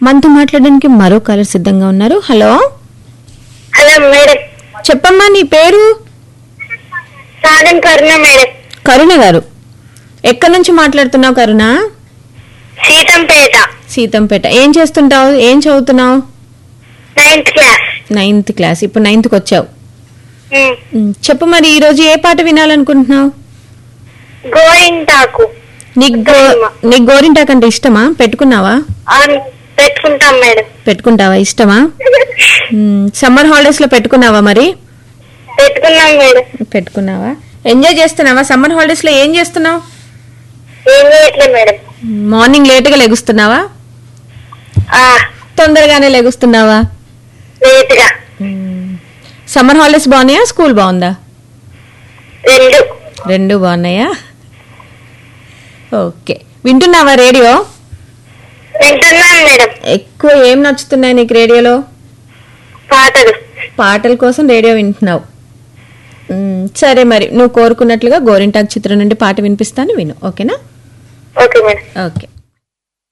మనతో మాట్లాడడానికి మరో కాలర్ సిద్ధంగా ఉన్నారు హలో హలో మేడం చెప్పమ్మా నీ పేరు సాధన్ కరుణ మేడం కరుణ గారు ఎక్కడి నుంచి మాట్లాడుతున్నావు కరుణ సీతంపేట సీతంపేట ఏం చేస్తుంటావు ఏం చదువుతున్నావు నైన్త్ క్లాస్ నైన్త్ క్లాస్ ఇప్పుడు నైన్త్కి వచ్చావు ఉమ్, చెప్పు మరి ఈ రోజు ఏ పాట వినాలనుకుంటున్నావు గోరింటాకు నీకు గో- నీకు గోరింటాక్ అంటే ఇష్టమా పెట్టుకున్నావా ఆన్ పెట్టుకుంటాం మేడం పెట్టుకుంటావా ఇష్టమా సమ్మర్ హాలిడేస్ లో పెట్టుకున్నావా మరి పెట్టుకున్నాం మేడం పెట్టుకున్నావా ఎంజాయ్ చేస్తున్నావా సమ్మర్ హాలిడేస్ లో ఏం చేస్తున్నావు ఏం చేయట్లేదు మేడం మార్నింగ్ లేట్ గా లెగుస్తున్నావా ఆ తొందరగానే లెగుస్తున్నావా లేట్ గా సమ్మర్ హాలిడేస్ బాగున్నాయా స్కూల్ బాగుందా రెండు రెండు బాగున్నాయా ఓకే వింటున్నావా రేడియో వింటున్నాం మేడం ఎక్కువ ఏం నచ్చుతున్నాయి నీకు రేడియోలో పాటలు పాటల కోసం రేడియో వింటున్నావు మ్, సరే మరి నువ్వు కోరుకున్నట్లుగా గోరింటాక్ చిత్రం నుండి పాట వినిపిస్తాను విను ఓకేనా ఓకే మేడం ఓకే